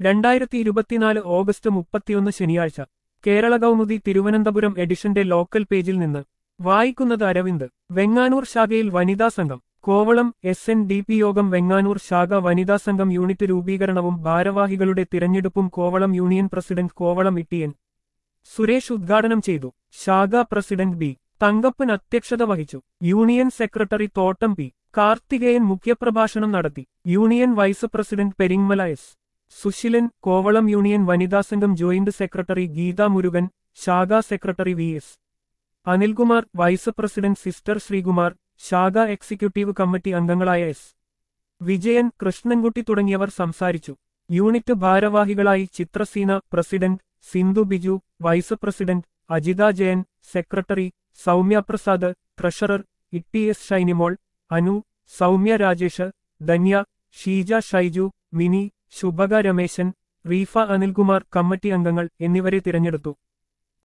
രണ്ടായിരത്തി ഇരുപത്തിനാല് ഓഗസ്റ്റ് മുപ്പത്തിയൊന്ന് ശനിയാഴ്ച കേരള കൗമുദി തിരുവനന്തപുരം എഡിഷന്റെ ലോക്കൽ പേജിൽ നിന്ന് വായിക്കുന്നത് അരവിന്ദ് വെങ്ങാനൂർ ശാഖയിൽ വനിതാ സംഘം Kovalam S N D P യോഗം വെങ്ങാനൂർ ശാഖ വനിതാ സംഘം യൂണിറ്റ് രൂപീകരണവും ഭാരവാഹികളുടെ തിരഞ്ഞെടുപ്പും കോവളം യൂണിയൻ പ്രസിഡന്റ് കോവളം ഇട്ടിയൻ സുരേഷ് ഉദ്ഘാടനം ചെയ്തു ശാഖ പ്രസിഡന്റ് ബി തങ്കപ്പൻ അധ്യക്ഷത വഹിച്ചു union secretary Thottam P Karthikeyan മുഖ്യപ്രഭാഷണം നടത്തി union vice president Peringamala S Susheelan Kovalam union വനിതാ സംഘം ജോയിന്റ് സെക്രട്ടറി ഗീത മുരുകൻ ശാഖാ secretary V S Anilkumar vice president sister Sreekumar ശാഖ എക്സിക്യൂട്ടീവ് കമ്മിറ്റി അംഗങ്ങളായ എസ് വിജയൻ കൃഷ്ണൻകുട്ടി തുടങ്ങിയവർ സംസാരിച്ചു യൂണിറ്റ് ഭാരവാഹികളായി Chithraseena president Sindhu Biju vice president Ajitha Jayan secretary Soumya Prasad treasurer E S Shinymol Anu Soumya Rajesh Dhanya Sheeja Shaiju Mini Shubhaka Rameshan Reefa Anilkumar committee അംഗങ്ങൾ എന്നിവരെ തിരഞ്ഞെടുത്തു